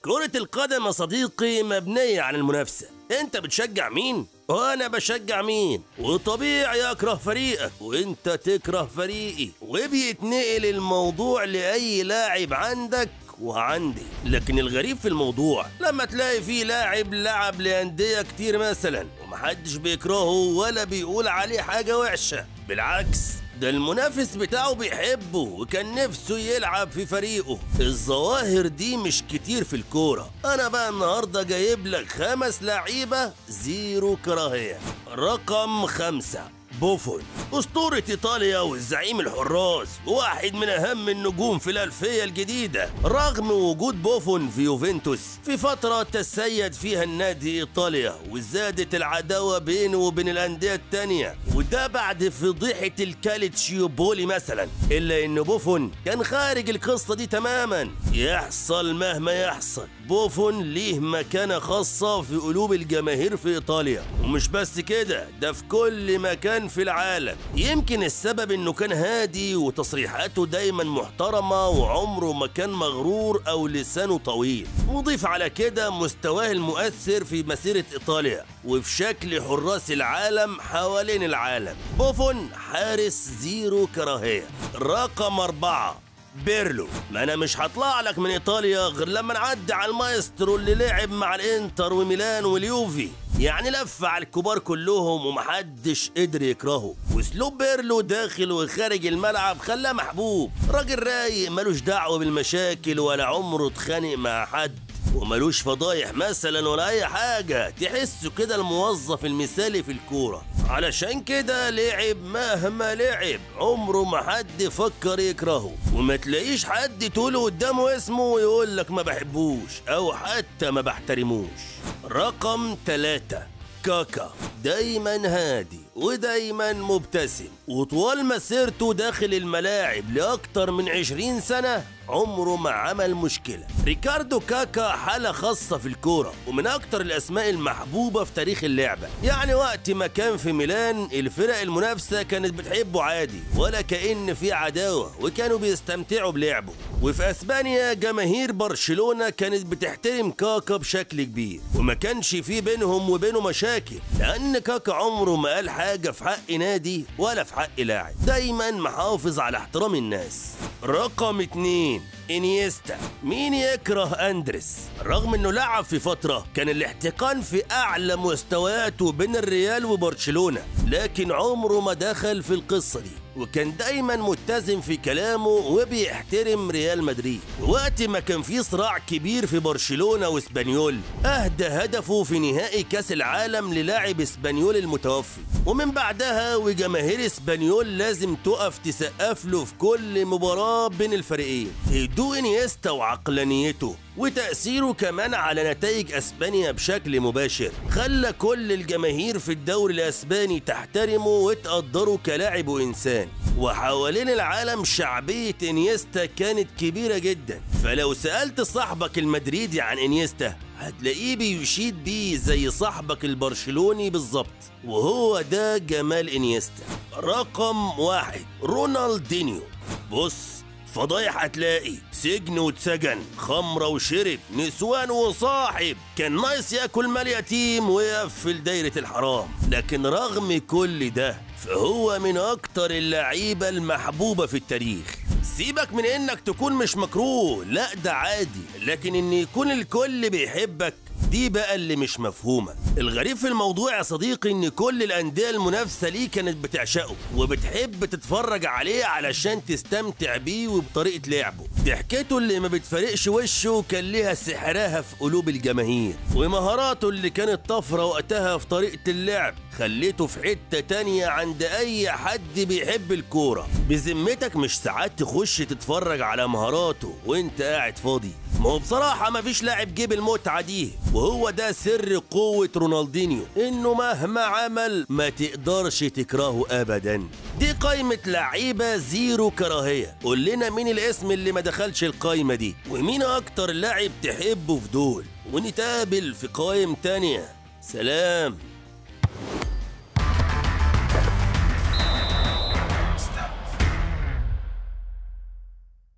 كرة القدم يا صديقي مبنية على المنافسة انت بتشجع مين وانا بشجع مين وطبيعي اكره فريقك وانت تكره فريقي وبيتنقل الموضوع لاي لاعب عندك وعندي لكن الغريب في الموضوع لما تلاقي فيه لاعب لعب لأندية كتير مثلا ومحدش بيكرهه ولا بيقول عليه حاجة وحشة بالعكس ده المنافس بتاعه بيحبه وكان نفسه يلعب في فريقه الظواهر دي مش كتير في الكورة أنا بقى النهاردة جايب لك خمس لعيبة زيرو كراهية رقم خمسة بوفون أسطورة إيطاليا والزعيم الحراس واحد من أهم النجوم في الألفية الجديدة رغم وجود بوفون في يوفنتوس في فترة تسيد فيها النادي إيطاليا وزادت العداوة بينه وبين الأندية التانية وده بعد فضيحة الكالتشيوبولي مثلا إلا إن بوفون كان خارج القصة دي تماما يحصل مهما يحصل بوفون ليه مكانة خاصة في قلوب الجماهير في إيطاليا ومش بس كده ده في كل مكان في العالم يمكن السبب إنه كان هادي وتصريحاته دايما محترمة وعمره ما كان مغرور أو لسانه طويل وضيف على كده مستواه المؤثر في مسيرة إيطاليا وفي شكل حراس العالم حوالين العالم بوفون حارس زيرو كراهية رقم أربعة بيرلو ما انا مش هطلع لك من ايطاليا غير لما نعدي على المايسترو اللي لعب مع الانتر وميلان واليوفي يعني لف على الكبار كلهم ومحدش قدر يكرهه واسلوب بيرلو داخل وخارج الملعب خلاه محبوب راجل رايق ملوش دعوه بالمشاكل ولا عمره اتخانق مع حد وملوش فضايح مثلا ولا اي حاجه تحسه كده الموظف المثالي في الكوره علشان كده لعب مهما لعب عمره ما حد فكر يكرهه وما تلاقيش حد تقوله قدامه اسمه ويقول لك ما بحبوش او حتى ما بحترموش رقم ثلاثة كاكا دايما هادي ودايما مبتسم وطوال مسيرته داخل الملاعب لأكتر من عشرين سنة عمره ما عمل مشكلة ريكاردو كاكا حالة خاصة في الكورة ومن أكتر الأسماء المحبوبة في تاريخ اللعبة يعني وقت ما كان في ميلان الفرق المنافسة كانت بتحبه عادي ولا كأن في عداوة وكانوا بيستمتعوا بلعبه وفي أسبانيا جماهير برشلونة كانت بتحترم كاكا بشكل كبير وما كانش في بينهم وبينه مشاكل لأن كاكا عمره ما قال حاجة في حق نادي ولا في حق لاعب دايما محافظ على احترام الناس رقم اتنين انيستا مين يكره اندرس رغم انه لعب في فترة كان الاحتقان في اعلى مستوياته بين الريال وبرشلونة لكن عمره ما دخل في القصة دي وكان دايما متزن في كلامه وبيحترم ريال مدريد وقت ما كان في صراع كبير في برشلونة واسبانيول اهدى هدفه في نهائي كاس العالم للاعب اسبانيول المتوفي ومن بعدها وجماهير اسبانيول لازم تقف تسقف له في كل مباراة بين الفريقين هدوء انيستا وعقلانيته وتأثيره كمان على نتائج اسبانيا بشكل مباشر خلى كل الجماهير في الدوري الاسباني تحترمه وتقدره كلاعب وانسان وحوالين العالم شعبية انيستا كانت كبيرة جدا فلو سألت صاحبك المدريدي عن انيستا هتلاقيه بيشيد بيه زي صاحبك البرشلوني بالظبط وهو ده جمال انيستا رقم واحد رونالدينيو بص فضايح هتلاقي سجن واتسجن خمرة وشرب نسوان وصاحب كان ناقص ياكل مال يتيم ويقفل دايرة الحرام لكن رغم كل ده فهو من أكتر اللعيبة المحبوبة في التاريخ سيبك من إنك تكون مش مكروه لا ده عادي لكن إن يكون الكل بيحبك دي بقى اللي مش مفهومة الغريب في الموضوع يا صديقي ان كل الانديه المنافسه ليه كانت بتعشقه وبتحب تتفرج عليه علشان تستمتع بيه وبطريقه لعبه ضحكته اللي ما بتفارقش وشه كان ليها سحرها في قلوب الجماهير ومهاراته اللي كانت طفره وقتها في طريقه اللعب خليته في حته تانية عند اي حد بيحب الكوره بذمتك مش ساعات تخش تتفرج على مهاراته وانت قاعد فاضي ما هو بصراحة مفيش لاعب جيب المتعة دي وهو ده سر قوة رونالدينيو انه مهما عمل ما تقدرش تكرهه ابدا دي قائمة لعيبة زيرو كراهية قول لنا مين الاسم اللي ما دخلش القائمة دي ومين اكتر لاعب تحبه في دول ونتقابل في قائم تانية سلام